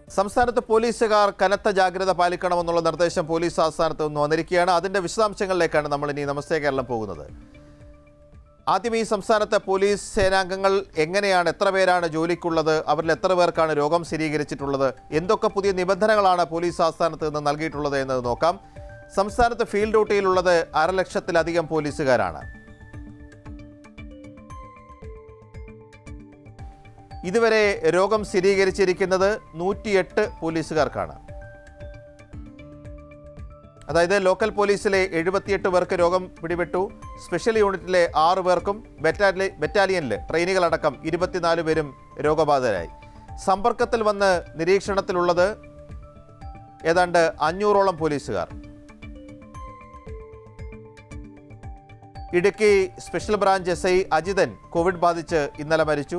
സംസ്ഥാനത്ത് പോലീസുകാർ കനത്ത ജാഗ്രത പാലിക്കണമെന്നുള്ള നിർദ്ദേശം പോലീസ് ആസ്ഥാനത്ത് നിന്ന് വന്നിരിക്കുകയാണ് അതിന്റെ വിശദാംശങ്ങളിലേക്കാണ് നമ്മൾ ഇനി നമസ്തേ കേരളം പോകുന്നത് ആദ്യം ഈ സംസ്ഥാനത്തെ പോലീസ് സേനാംഗങ്ങൾ എങ്ങനെയാണ് എത്ര പേരാണ് ജോലിക്കുള്ളത് അവരിൽ എത്ര പേർക്കാണ് രോഗം സ്ഥിരീകരിച്ചിട്ടുള്ളത് എന്തൊക്കെ പുതിയ നിബന്ധനകളാണ് പോലീസ് ആസ്ഥാനത്ത് നിന്ന് നൽകിയിട്ടുള്ളത് എന്നത് നോക്കാം സംസ്ഥാനത്ത് ഫീൽഡ് ഡ്യൂട്ടിയിലുള്ളത് അരലക്ഷത്തിലധികം പോലീസുകാരാണ് ഇതുവരെ രോഗം സ്ഥിരീകരിച്ചിരിക്കുന്നത് നൂറ്റിയെട്ട് പോലീസുകാർക്കാണ് അതായത് ലോക്കൽ പോലീസിലെ എഴുപത്തിയെട്ട് പേർക്ക് രോഗം പിടിപെട്ടു സ്പെഷ്യൽ യൂണിറ്റിലെ ആറ് പേർക്കും ബറ്റാലി ബറ്റാലിയനിൽ ട്രെയിനികളടക്കം ഇരുപത്തിനാല് പേരും രോഗബാധിതരായി സമ്പർക്കത്തിൽ വന്ന് നിരീക്ഷണത്തിലുള്ളത് ഏതാണ്ട് അഞ്ഞൂറോളം പോലീസുകാർ Idukki special branch S I Ajithan Covid ബാധിച്ച് ഇന്നലെ മരിച്ചു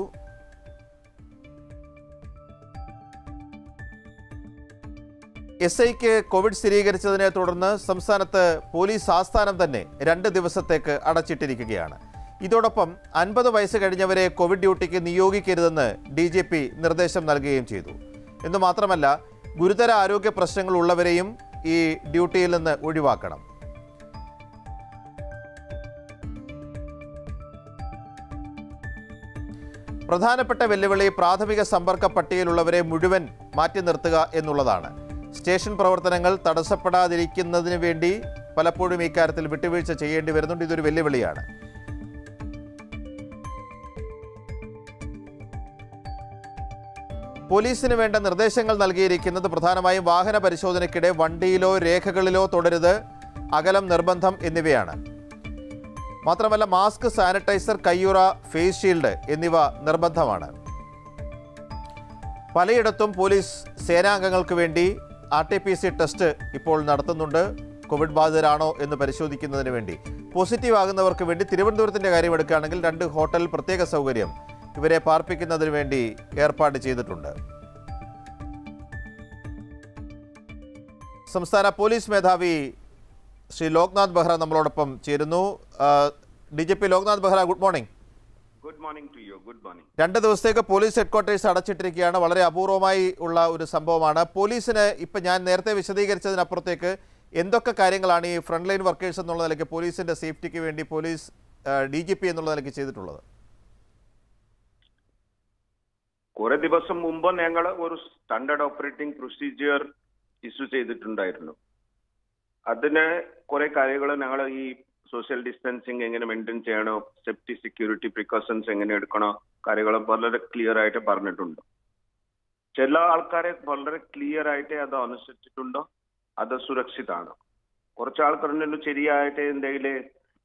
എസ് ഐക്ക് കോവിഡ് സ്ഥിരീകരിച്ചതിനെ തുടർന്ന് സംസ്ഥാനത്ത് പോലീസ് ആസ്ഥാനം തന്നെ രണ്ട് ദിവസത്തേക്ക് അടച്ചിട്ടിരിക്കുകയാണ് ഇതോടൊപ്പം അൻപത് വയസ്സ് കഴിഞ്ഞവരെ കോവിഡ് ഡ്യൂട്ടിക്ക് നിയോഗിക്കരുതെന്ന് ഡി ജി പി നിർദ്ദേശം നൽകുകയും ചെയ്തു എന്നു മാത്രമല്ല ഗുരുതര ആരോഗ്യ പ്രശ്നങ്ങൾ ഉള്ളവരെയും ഈ ഡ്യൂട്ടിയിൽ നിന്ന് ഒഴിവാക്കണം പ്രധാനപ്പെട്ട വെല്ലുവിളി പ്രാഥമിക സമ്പർക്ക പട്ടികയിലുള്ളവരെ മുഴുവൻ മാറ്റി നിർത്തുക എന്നുള്ളതാണ് സ്റ്റേഷൻ പ്രവർത്തനങ്ങൾ തടസ്സപ്പെടാതിരിക്കുന്നതിന് വേണ്ടി പലപ്പോഴും ഇക്കാര്യത്തിൽ വിട്ടുവീഴ്ച ചെയ്യേണ്ടി വരുന്നുണ്ട് ഇതൊരു വെല്ലുവിളിയാണ് പോലീസിന് വേണ്ട നിർദ്ദേശങ്ങൾ നൽകിയിരിക്കുന്നത് പ്രധാനമായും വാഹന പരിശോധനയ്ക്കിടെ വണ്ടിയിലോ രേഖകളിലോ തുടരുത് അകലം നിർബന്ധം എന്നിവയാണ് മാത്രമല്ല മാസ്ക് സാനിറ്റൈസർ കയ്യുറ ഫേസ് ഷീൽഡ് എന്നിവ നിർബന്ധമാണ് പലയിടത്തും പോലീസ് സേനാംഗങ്ങൾക്ക് വേണ്ടി R T P C test ഇപ്പോൾ നടത്തുന്നുണ്ട് കോവിഡ് ബാധിതരാണോ എന്ന് പരിശോധിക്കുന്നതിന് വേണ്ടി പോസിറ്റീവ് ആകുന്നവർക്ക് വേണ്ടി തിരുവനന്തപുരത്തിൻ്റെ കാര്യം എടുക്കുകയാണെങ്കിൽ രണ്ട് ഹോട്ടൽ പ്രത്യേക സൗകര്യം ഇവരെ പാർപ്പിക്കുന്നതിന് വേണ്ടി ഏർപ്പാട് ചെയ്തിട്ടുണ്ട് സംസ്ഥാന പോലീസ് മേധാവി ശ്രീ ലോക്നാഥ് ബെഹ്റ നമ്മളോടൊപ്പം ചേരുന്നു D G P Loknath Behera good morning good morning to you good morning രണ്ട് ദിവസത്തേക്ക് പോലീസ് ഹെഡ്ക്വാർട്ടേഴ്സ് അടച്ചിട്ടിരിക്കുകയാണ് വളരെ അപൂർവമായി ഉള്ള ഒരു സംഭവമാണ് പോലീസിന് ഇപ്പം ഞാൻ നേരത്തെ വിശദീകരിച്ചതിനപ്പുറത്തേക്ക് എന്തൊക്കെ കാര്യങ്ങളാണ് ഈ ഫ്രണ്ട് ലൈൻ വർക്കേഴ്സ് എന്നുള്ള നിലയ്ക്ക് പോലീസിൻ്റെ സേഫ്റ്റിക്ക് വേണ്ടി പോലീസ് ഡി ജി പി എന്നുള്ള നിലയ്ക്ക് ചെയ്തിട്ടുള്ളത് കുറെ ദിവസം മുമ്പ് ഞങ്ങൾ ഒരു സ്റ്റാൻഡേർഡ് ഓപ്പറേറ്റിംഗ് പ്രൊസീജിയർ ഇഷ്യൂ ചെയ്തിട്ടുണ്ടായിരുന്നു അതിന് കുറെ കാര്യങ്ങൾ ഞങ്ങൾ ഈ സോഷ്യൽ ഡിസ്റ്റൻസിങ് എങ്ങനെ മെയിൻറ്റെയിൻ ചെയ്യണോ സേഫ്റ്റി സെക്യൂരിറ്റി പ്രിക്കോഷൻസ് എങ്ങനെ എടുക്കണോ കാര്യങ്ങൾ വളരെ ക്ലിയർ ആയിട്ട് പറഞ്ഞിട്ടുണ്ട് ചില ആൾക്കാരെ വളരെ ക്ലിയർ ആയിട്ട് അത് അനുസരിച്ചിട്ടുണ്ടോ അത് സുരക്ഷിതാണ് കുറച്ച് ആൾക്കാരുടെ ശരിയായിട്ട് എന്തെങ്കിലും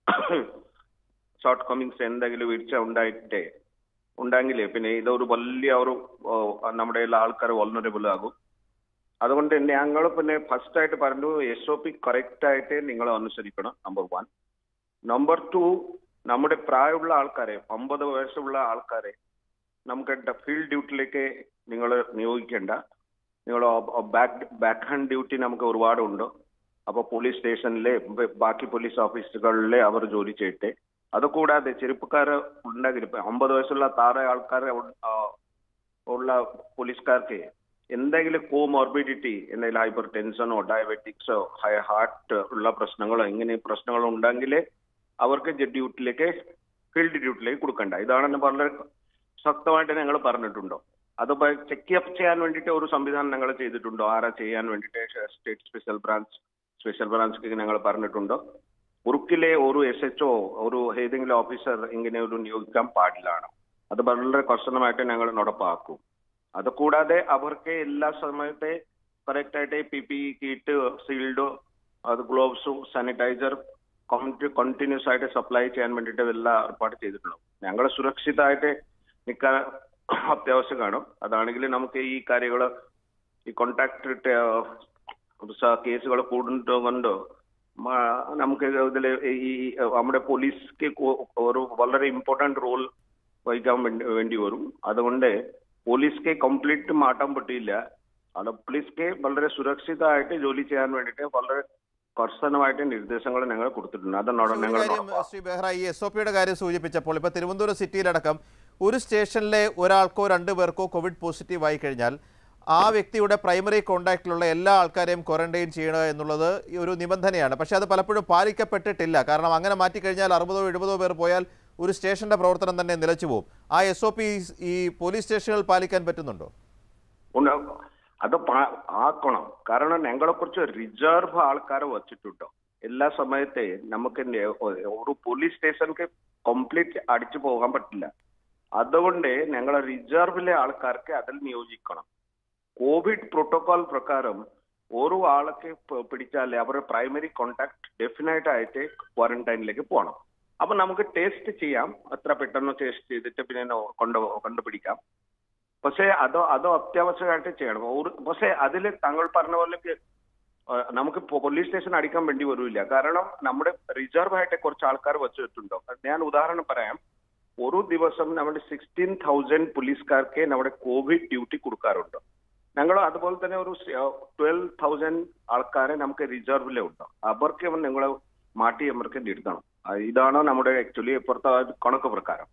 ഷോർട്ട് കമ്മിങ്സ് എന്തെങ്കിലും വീഴ്ച ഉണ്ടായിട്ടേ ഉണ്ടെങ്കിലേ പിന്നെ ഇതൊരു വലിയ ഒരു ഓ, നമ്മുടെ എല്ലാ ആൾക്കാർ വൾണറബിൾ ആകും അതുകൊണ്ട് ഞങ്ങൾ പിന്നെ ഫസ്റ്റ് ആയിട്ട് പറഞ്ഞു എസ് ഒ പി കറക്റ്റ് ആയിട്ട് നിങ്ങൾ അനുസരിക്കണം നമ്പർ വൺ നമ്പർ ടു നമ്മുടെ പ്രായമുള്ള ആൾക്കാരെ അമ്പത് വയസ്സുള്ള ആൾക്കാരെ നമുക്ക് ഫീൽഡ് ഡ്യൂട്ടിയിലേക്ക് നിങ്ങൾ നിയോഗിക്കേണ്ട നിങ്ങൾ ബാക്ക് ബാക്ക് ഹാൻഡ് ഡ്യൂട്ടി നമുക്ക് ഒരുപാടുണ്ട് അപ്പോൾ പോലീസ് സ്റ്റേഷനിലെ ബാക്കി പോലീസ് ഓഫീസുകളിലെ അവർ ജോലി ചെയ്യട്ടെ അതുകൂടാതെ ചെറുപ്പക്കാർ ഉണ്ടെങ്കിൽ ഇപ്പൊ അമ്പത് വയസ്സുള്ള താഴെ ആൾക്കാർ ഉള്ള പോലീസുകാർക്ക് എന്തെങ്കിലും കോമോർബിഡിറ്റി എന്തെങ്കിലും ഹൈപ്പർ ടെൻഷനോ ഡയബറ്റിക്സോ ഹൈ ഹാർട്ട് ഉള്ള പ്രശ്നങ്ങളോ ഇങ്ങനെ പ്രശ്നങ്ങൾ ഉണ്ടെങ്കിൽ അവർക്ക് ഡ്യൂട്ടിയിലേക്ക് ഫീൽഡ് ഡ്യൂട്ടിയിലേക്ക് കൊടുക്കണ്ട ഇതാണ് വളരെ ശക്തമായിട്ട് ഞങ്ങൾ പറഞ്ഞിട്ടുണ്ടോ അത് ചെക്ക് അപ്പ് ചെയ്യാൻ വേണ്ടിയിട്ട് ഒരു സംവിധാനം ഞങ്ങൾ ചെയ്തിട്ടുണ്ടോ ആരാ ചെയ്യാൻ വേണ്ടിയിട്ട് state special branch special branch ഞങ്ങൾ പറഞ്ഞിട്ടുണ്ടോ ഉറുക്കിലെ ഒരു എസ് എച്ച് ഒ ഒരു ഏതെങ്കിലും ഓഫീസർ ഇങ്ങനെ ഒരു നിയോഗിക്കാൻ പാടില്ലാണ് അത് വളരെ കർശനമായിട്ട് ഞങ്ങൾ നടപ്പാക്കും അത് കൂടാതെ അവർക്ക് എല്ലാ സമയത്തെ കറക്റ്റ് ആയിട്ട് പി പി കിറ്റ് സീൽഡ് അത് ഗ്ലോവ്സും സാനിറ്റൈസർ കണ്ടിന്യൂസ് ആയിട്ട് സപ്ലൈ ചെയ്യാൻ വേണ്ടിയിട്ട് എല്ലാം ഏർപ്പാട് ചെയ്തിട്ടുള്ളൂ ഞങ്ങൾ സുരക്ഷിതമായിട്ട് നിൽക്കാൻ അത്യാവശ്യമാണ് അതാണെങ്കിൽ നമുക്ക് ഈ കാര്യങ്ങൾ ഈ കോണ്ടാക്ട് കേസുകൾ കൂടുന്നതുകൊണ്ട് മ- നമുക്ക് ഇതിൽ ഈ നമ്മുടെ പോലീസ്ക്ക് കൊ- ഒരു വളരെ ഇമ്പോർട്ടന്റ് റോൾ വഹിക്കാൻ വേണ്ടി വേണ്ടി വരും അതുകൊണ്ട് പോലീസ്ക്ക് കംപ്ലീറ്റ് മാറ്റാൻ പറ്റില്ല അത് പോലീസ്ക്ക് വളരെ സുരക്ഷിതമായിട്ട് ജോലി ചെയ്യാൻ വേണ്ടിയിട്ട് വളരെ കർശനമായിട്ട് നിർദ്ദേശങ്ങൾ ഞങ്ങൾ കൊടുത്തിട്ടുണ്ട് അതാണ് ഒരു ഞങ്ങൾ കാര്യം ശ്രീ ബെഹ്റ ഈ എസ് ഒ പിയുടെ കാര്യം സൂചിപ്പിച്ചപ്പോൾ ഇപ്പോൾ തിരുവനന്തപുരം സിറ്റിയിലടക്കം ഒരു സ്റ്റേഷനിലെ ഒരാൾക്കോ രണ്ടു പേർക്കോ കോവിഡ് പോസിറ്റീവ് ആയി കഴിഞ്ഞാൽ ആ വ്യക്തിയുടെ പ്രൈമറി കോണ്ടാക്റ്റിലുള്ള എല്ലാ ആൾക്കാരെയും ക്വാറന്റൈൻ ചെയ്യുക എന്നുള്ളത് ഈ ഒരു നിബന്ധനയാണ് പക്ഷേ അത് പലപ്പോഴും പാലിക്കപ്പെട്ടിട്ടില്ല കാരണം അങ്ങനെ മാറ്റിക്കഴിഞ്ഞാൽ അറുപതോ എഴുപതോ പേർ പോയാൽ ഒരു സ്റ്റേഷന്റെ പ്രവർത്തനം തന്നെ നിലച്ചു പോകും ആ എസ് ഒ പി ഈ പോലീസ് സ്റ്റേഷനുകൾ പാലിക്കാൻ പറ്റുന്നുണ്ടോ ഉണ്ട്. അത് പാ- ആക്കണം കാരണം ഞങ്ങളെ കുറിച്ച് റിസർവ് ആൾക്കാരെ വച്ചിട്ടുണ്ടോ എല്ലാ സമയത്തെ നമുക്ക് നെ- ഒരു പോലീസ് സ്റ്റേഷനിക്ക് കംപ്ലീറ്റ് അടിച്ചു പോകാൻ പറ്റില്ല അതുകൊണ്ട് ഞങ്ങളെ റിസർവിലെ ആൾക്കാർക്ക് അതിൽ നിയോജിക്കണം കോവിഡ് പ്രോട്ടോകോൾ പ്രകാരം ഓരോ ആൾക്ക് പ- പിടിച്ചാൽ അവരുടെ പ്രൈമറി കോണ്ടാക്ട് ഡെഫിനറ്റ് ആയിട്ട് ക്വാറന്റൈനിലേക്ക് പോകണം അപ്പൊ നമുക്ക് ടേസ്റ്റ് ചെയ്യാം അത്ര പെട്ടെന്ന് ടേസ്റ്റ് ചെയ്തിട്ട് പിന്നെ നോ- കൊണ്ട് കണ്ടുപിടിക്കാം പക്ഷേ അതോ അതോ അത്യാവശ്യമായിട്ട് ചെയ്യണം ഒരു- പക്ഷേ അതിൽ താങ്കൾ പറഞ്ഞ പോലെ ആ, നമുക്ക് പോലീസ് സ്റ്റേഷൻ അടിക്കാൻ വേണ്ടി വരില്ല കാരണം നമ്മുടെ റിസർവ് ആയിട്ട് കുറച്ച് ആൾക്കാർ വെച്ചിട്ടുണ്ടോ ഞാൻ ഉദാഹരണം പറയാം ഒരു ദിവസം നമ്മുടെ സിക്സ്റ്റീൻ തൗസൻഡ് പോലീസുകാർക്ക് നമ്മുടെ കോവിഡ് ഡ്യൂട്ടി കൊടുക്കാറുണ്ട് ഞങ്ങൾ അതുപോലെ തന്നെ ഒരു ട്വൽവ് തൗസൻഡ് ആൾക്കാരെ നമുക്ക് റിസർവിലെ ഉണ്ട് അവർക്ക് നിങ്ങൾ മാറ്റി അവർക്ക് നിർത്തണം ആ, ഇതാണ് നമ്മുടെ ആക്ച്വലി ഇപ്പോഴത്തെ കണക്ക് പ്രകാരം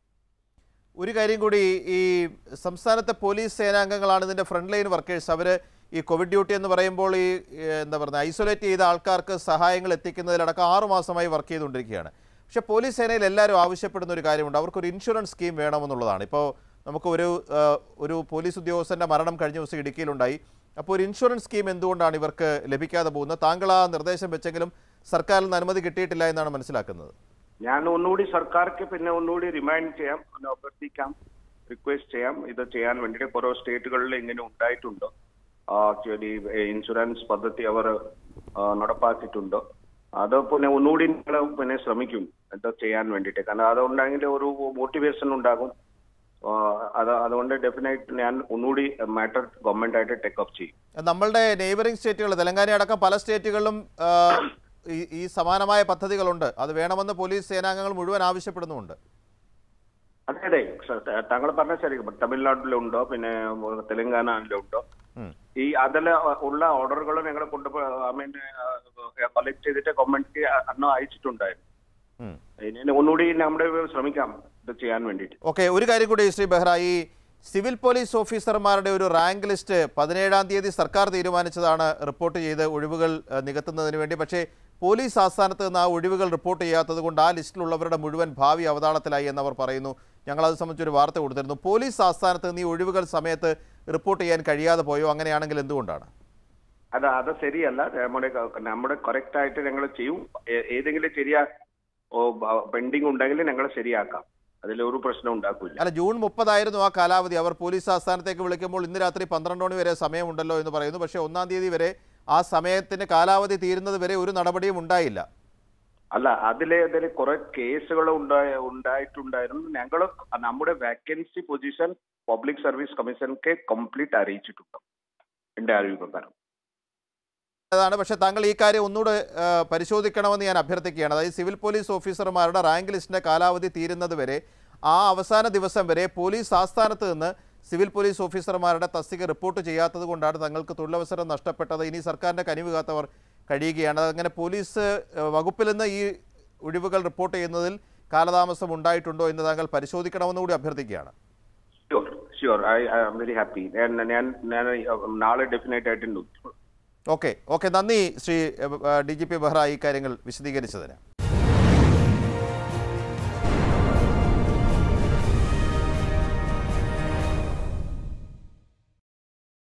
ഒരു കാര്യം കൂടി ഈ സംസ്ഥാനത്തെ പോലീസ് സേനാംഗങ്ങളാണ് ഇതിൻ്റെ ഫ്രണ്ട് ലൈൻ വർക്കേഴ്സ് അവർ ഈ കോവിഡ് ഡ്യൂട്ടി എന്ന് പറയുമ്പോൾ ഈ ഏഹ്, എന്താ പറയുക ഐസൊലേറ്റ് ചെയ്ത ആൾക്കാർക്ക് സഹായങ്ങൾ എത്തിക്കുന്നതിലടക്കം ആറു മാസമായി വർക്ക് ചെയ്തുകൊണ്ടിരിക്കുകയാണ് പക്ഷേ പോലീസ് സേനയിൽ എല്ലാവരും ആവശ്യപ്പെടുന്ന ഒരു കാര്യമുണ്ട് അവർക്കൊരു ഇൻഷുറൻസ് സ്കീം വേണമെന്നുള്ളതാണ് ഇപ്പോൾ നമുക്ക് ഒരു ഏഹ്, ഒരു പോലീസ് ഉദ്യോഗസ്ഥൻ്റെ മരണം കഴിഞ്ഞ ദിവസം ഇടുക്കിയിലുണ്ടായി അപ്പോൾ ഒരു ഇൻഷുറൻസ് സ്കീം എന്തുകൊണ്ടാണ് ഇവർക്ക് ലഭിക്കാതെ പോകുന്നത് താങ്കൾ ആ നിർദ്ദേശം വെച്ചെങ്കിലും സർക്കാരിൽ നിന്ന് അനുമതി കിട്ടിയിട്ടില്ല എന്നാണ് മനസ്സിലാക്കുന്നത് ഞാൻ ഒന്നുകൂടി സർക്കാർക്ക് പിന്നെ ഒന്നുകൂടി റിമൈൻഡ് ചെയ്യാം ഒന്ന് അഭ്യർത്ഥിക്കാം റിക്വസ്റ്റ് ചെയ്യാം ഇത് ചെയ്യാൻ വേണ്ടിയിട്ട് ഓരോ സ്റ്റേറ്റുകളിൽ ഇങ്ങനെ ഉണ്ടായിട്ടുണ്ടോ ആക്ച്വലി ഇൻഷുറൻസ് പദ്ധതി അവർ ആ, നടപ്പാക്കിയിട്ടുണ്ടോ അത് പിന്നെ ഒന്നുകൂടി നിങ്ങൾ പിന്നെ ശ്രമിക്കും ഇത് ചെയ്യാൻ വേണ്ടിയിട്ട് കാരണം അതുണ്ടെങ്കിൽ ഒരു മോട്ടിവേഷൻ ഉണ്ടാകും ആ, അത് അതുകൊണ്ട് ഡെഫിനറ്റ് ഞാൻ ഒന്നുകൂടി മാറ്റർ ഗവൺമെന്റ് ആയിട്ട് ടേക്കപ്പ് ചെയ്യും നമ്മളുടെ നെയ്ബറിംഗ് സ്റ്റേറ്റുകൾ തെലങ്കാന അടക്കം പല സ്റ്റേറ്റുകളിലും ആ, ഈ ഈ സമാനമായ പദ്ധതികളുണ്ട് അത് വേണമെന്ന് പോലീസ് സേനാംഗങ്ങൾ മുഴുവൻ ആവശ്യപ്പെടുന്നുമുണ്ട് അതെ അതെ സ- താങ്കൾ പറഞ്ഞ ശരി തമിഴ്നാട്ടിലുണ്ടോ പിന്നെ തെലങ്കാനയിലുണ്ടോ ഉം. ഈ അതിൽ ഉള്ള ഓർഡറുകൾ ഞങ്ങൾ കൊണ്ട് ഐ മീൻ കളക്ട് ചെയ്തിട്ട് ഗവൺമെന്റിക്ക് അന്ന് അയച്ചിട്ടുണ്ടായിരുന്നു ഉം. ഇനി ഒന്നുകൂടി നമ്മുടെ ശ്രമിക്കാം ഇത് ചെയ്യാൻ വേണ്ടിയിട്ട് ഓക്കെ ഒരു കാര്യം കൂടി ശ്രീ ബെഹ്റ ഈ സിവിൽ പോലീസ് ഓഫീസർമാരുടെ ഒരു റാങ്ക് ലിസ്റ്റ് പതിനേഴാം തീയതി സർക്കാർ തീരുമാനിച്ചതാണ് റിപ്പോർട്ട് ചെയ്ത് ഒഴിവുകൾ ആ, നികത്തുന്നതിന് വേണ്ടി പക്ഷേ പോലീസ് ആസ്ഥാനത്ത് നിന്ന് ആ ഒഴിവുകൾ റിപ്പോർട്ട് ചെയ്യാത്തത് കൊണ്ട് ആ ലിസ്റ്റിലുള്ളവരുടെ മുഴുവൻ ഭാവി അവതാളത്തിലായി എന്നവർ പറയുന്നു ഞങ്ങൾ അത് സംബന്ധിച്ചൊരു വാർത്ത കൊടുത്തിരുന്നു പോലീസ് ആസ്ഥാനത്ത് നിന്ന് ഈ ഒഴിവുകൾ സമയത്ത് റിപ്പോർട്ട് ചെയ്യാൻ കഴിയാതെ പോയോ അങ്ങനെയാണെങ്കിൽ എന്തുകൊണ്ടാണ് അത് അത് ശരിയല്ല നമ്മുടെ ക- നമ്മുടെ കറക്റ്റ് ആയിട്ട് ഞങ്ങൾ ചെയ്യും ഏ- ഏതെങ്കിലും ചെറിയ പെൻഡിങ് ഉണ്ടെങ്കിൽ ഞങ്ങൾ ശരിയാക്കാം അതിൽ ഒരു പ്രശ്നം ഉണ്ടാക്കില്ല അല്ല ജൂൺ മുപ്പതായിരുന്നു ആ കാലാവധി അവർ പോലീസ് ആസ്ഥാനത്തേക്ക് വിളിക്കുമ്പോൾ ഇന്ന് രാത്രി പന്ത്രണ്ട് മണി വരെ സമയമുണ്ടല്ലോ എന്ന് പറയുന്നു പക്ഷേ ഒന്നാം തീയതി വരെ ആ സമയത്തിന് കാലാവധി തീരുന്നത് വരെ ഒരു നടപടിയും ഉണ്ടായില്ല അല്ല അതിലെ അതിൽ കുറെ കേസുകൾ ഉണ്ടായ ഉണ്ടായിട്ടുണ്ടായിരുന്നു ഞങ്ങൾ നമ്മുടെ വാക്കൻസി പൊസിഷൻ പബ്ലിക് സർവീസ് കമ്മീഷൻക്ക് കംപ്ലീറ്റ് അറിയിച്ചിട്ടുണ്ട് എന്റെ അറിവ് പ്രകാരം അതാണ് പക്ഷേ താങ്കൾ ഈ കാര്യം ഒന്നുകൂടെ ആ, പരിശോധിക്കണമെന്ന് ഞാൻ അഭ്യർത്ഥിക്കുകയാണ് അതായത് സിവിൽ പോലീസ് ഓഫീസർമാരുടെ റാങ്ക് ലിസ്റ്റിൻ്റെ കാലാവധി തീരുന്നത് വരെ ആ അവസാന ദിവസം വരെ പോലീസ് ആസ്ഥാനത്ത് നിന്ന് സിവിൽ പോലീസ് ഓഫീസർമാരുടെ തസ്തിക റിപ്പോർട്ട് ചെയ്യാത്തത് കൊണ്ടാണ് തങ്ങൾക്ക് തൊഴിലവസരം നഷ്ടപ്പെട്ടത് ഇനി സർക്കാരിൻ്റെ കനിവ് കാത്തവർ കഴിയുകയാണ് അങ്ങനെ പോലീസ് ആ, വകുപ്പിൽ നിന്ന് ഈ ഒഴിവുകൾ റിപ്പോർട്ട് ചെയ്യുന്നതിൽ കാലതാമസം ഉണ്ടായിട്ടുണ്ടോ എന്ന് താങ്കൾ പരിശോധിക്കണമെന്ന് കൂടി അഭ്യർത്ഥിക്കുകയാണ് sure sure I I am very happy ഞാൻ ഞാൻ ഞാൻ നാളെ ഡെഫിനറ്റ് ആയിട്ട് നോക്കും ഓക്കെ ഓക്കെ നന്ദി Shri D G P Behera ഈ കാര്യങ്ങൾ വിശദീകരിച്ചതിന്